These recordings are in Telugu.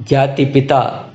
జాతిపిత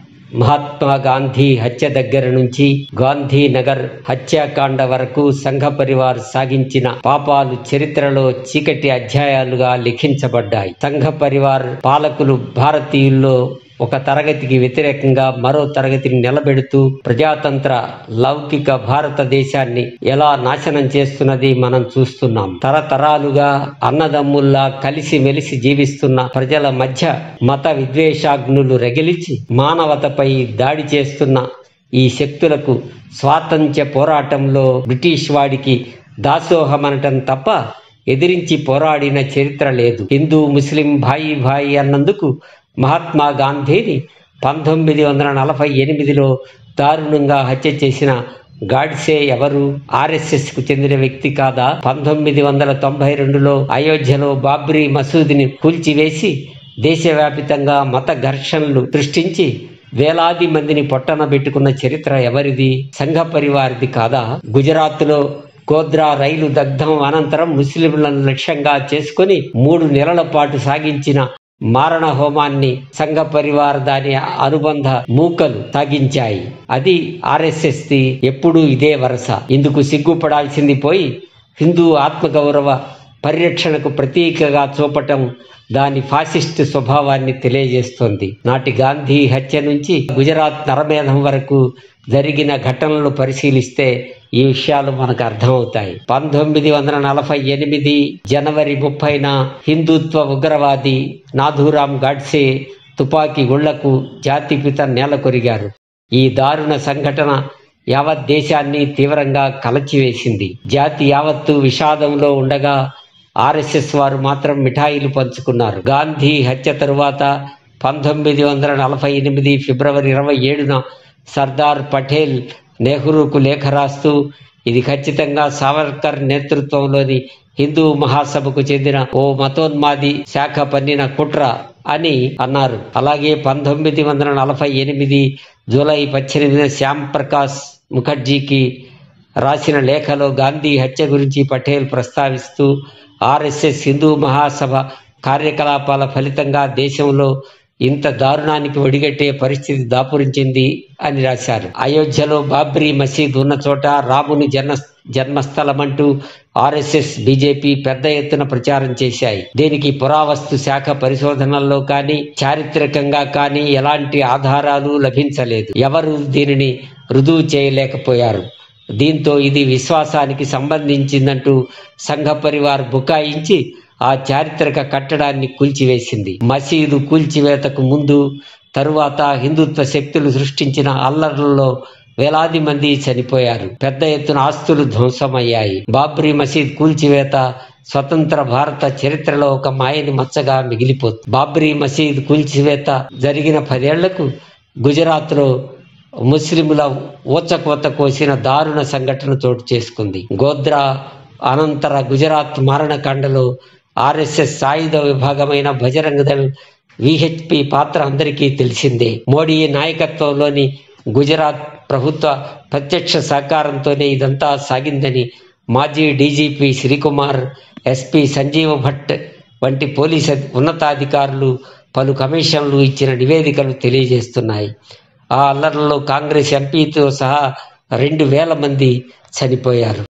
మహాత్మా గాంధీ హత్య దగ్గర నుంచి గాంధీ నగర్ హత్యాకాండ వరకు సంఘ పరివార్ సాగించిన పాపాలు చరిత్రలో చీకటి అధ్యాయాలుగా లిఖించబడ్డాయి సంఘ పరివార్ పాలకులు భారతీయుల్లో ఒక తరగతికి వ్యతిరేకంగా మరో తరగతిని నిలబెడుతూ ప్రజాతంత్ర లౌకిక భారతదేశాన్ని ఎలా నాశనం చేస్తున్నది మనం చూస్తున్నాం తరతరాలుగా అన్నదమ్ముల్లా కలిసి మెలిసి జీవిస్తున్న ప్రజల మధ్య మత విద్వేషాగ్నులు రగిలిచి మానవతపై దాడి చేస్తున్న ఈ శక్తులకు స్వాతంత్ర్య పోరాటంలో బ్రిటిష్ వాడికి దాసోహమనటం తప్ప ఎదిరించి పోరాడిన చరిత్ర లేదు హిందూ ముస్లిం భాయి భాయి అన్నందుకు మహాత్మా గాంధీని పంతొమ్మిది వందల నలభై ఎనిమిదిలో దారుణంగా హత్య చేసిన గాడ్సే ఎవరు ఆర్ఎస్ఎస్ కు చెందిన వ్యక్తి కాదా పంతొమ్మిది వందల తొంభై రెండులో అయోధ్యలో బాబ్రీ మసూదిని కూల్చివేసి దేశవ్యాపితంగా మత ఘర్షణలు సృష్టించి వేలాది మందిని పొట్టన పెట్టుకున్న చరిత్ర ఎవరిది సంఘ పరివారిది కాదా గుజరాత్లో గోద్రా రైలు దగ్ధం అనంతరం ముస్లింలను లక్ష్యంగా చేసుకొని మూడు నెలల పాటు సాగించిన మారణ హోమాన్ని సంఘ పరివార దాని అనుబంధ మూకలు సాగించాయి అది ఆర్ఎస్ఎస్ ది ఎప్పుడూ ఇదే వరస ఇందుకు సిగ్గుపడాల్సింది పోయి హిందూ ఆత్మగౌరవ పరిరక్షణకు ప్రతీకగా చూపటం దాని ఫాసిస్ట్ స్వభావాన్ని తెలియజేస్తోంది నాటి గాంధీ హత్య నుంచి గుజరాత్ నరమేధం వరకు జరిగిన ఘటనలు పరిశీలిస్తే ఈ విషయాలు మనకు అర్థమవుతాయి పంతొమ్మిది వందల నలభై ఎనిమిది జనవరి ముప్పైన హిందుత్వ ఉగ్రవాది నాథూరాం గాడ్సే తుపాకీ గుళ్లకు జాతిపిత నేల కొరిగారు ఈ దారుణ సంఘటన యావత్ దేశాన్ని తీవ్రంగా కలచివేసింది జాతి యావత్తు విషాదంలో ఉండగా ఆర్ఎస్ఎస్ వారు మాత్రం మిఠాయిలు పంచుకున్నారు గాంధీ హత్య తరువాత పంతొమ్మిది వందల నలభై ఎనిమిది ఫిబ్రవరి ఇరవై ఏడున సర్దార్ పటేల్ నెహ్రూకు లేఖ రాస్తూ ఇది ఖచ్చితంగా సావర్కర్ నేతృత్వంలోని హిందూ మహాసభకు చెందిన ఓ మతోన్మాది శాఖ పన్నిన కుట్ర అని అన్నారు అలాగే పంతొమ్మిది వందల నలభై ఎనిమిది జూలై పద్దెనిమిదిన శ్యామ్ ప్రకాష్ ముఖర్జీకి రాసిన లేఖలో గాంధీ హత్య గురించి పటేల్ ప్రస్తావిస్తూ ఆర్ఎస్ఎస్ హిందూ మహాసభ కార్యకలాపాల ఫలితంగా దేశంలో ఇంత దారుణానికి ఒడిగట్టే పరిస్థితి దాపురించింది అని రాశారు అయోధ్యలో బాబ్రీ మసీద్ ఉన్న చోట రాముని జన్మ జన్మస్థలమంటూ ఆర్ఎస్ఎస్ బీజేపీ పెద్ద ఎత్తున ప్రచారం చేశాయి దీనికి పురావస్తు శాఖ పరిశోధనల్లో కానీ చారిత్రకంగా కానీ ఎలాంటి ఆధారాలు లభించలేదు ఎవరు దీనిని రుజువు చేయలేకపోయారు దీంతో ఇది విశ్వాసానికి సంబంధించిందంటూ సంఘ పరివార్ బుకాయించి ఆ చారిత్రక కట్టడాన్ని కూల్చివేసింది మసీదు కూల్చివేతకు ముందు తరువాత హిందుత్వ శక్తులు సృష్టించిన అల్లర్లలో వేలాది మంది చనిపోయారు పెద్ద ఎత్తున ఆస్తులు ధ్వంసమయ్యాయి బాబ్రీ మసీద్ కూల్చివేత స్వతంత్ర భారత చరిత్రలో ఒక మాయని మచ్చగా మిగిలిపోతుంది బాబ్రీ మసీద్ కూల్చివేత జరిగిన పదేళ్లకు గుజరాత్లో ముస్లింల ఊచకోత కోసిన దారుణ సంఘటన చోటు చేసుకుంది గోద్రా అనంతర గుజరాత్ మారణకాండలో ఆర్ఎస్ఎస్ సాయుధ విభాగమైన బజరంగ దళ్ విహెచ్పి పాత్ర అందరికీ తెలిసిందే మోడీ నాయకత్వంలోని గుజరాత్ ప్రభుత్వ ప్రత్యక్ష సహకారంతోనే ఇదంతా సాగిందని మాజీ డీజీపీ శ్రీకుమార్ ఎస్పీ సంజీవ భట్ వంటి పోలీసు ఉన్నతాధికారులు పలు కమిషన్లు ఇచ్చిన నివేదికలు తెలియజేస్తున్నాయి ఆ అల్లర్లలో కాంగ్రెస్ ఎంపీతో సహా రెండు వేల మంది చనిపోయారు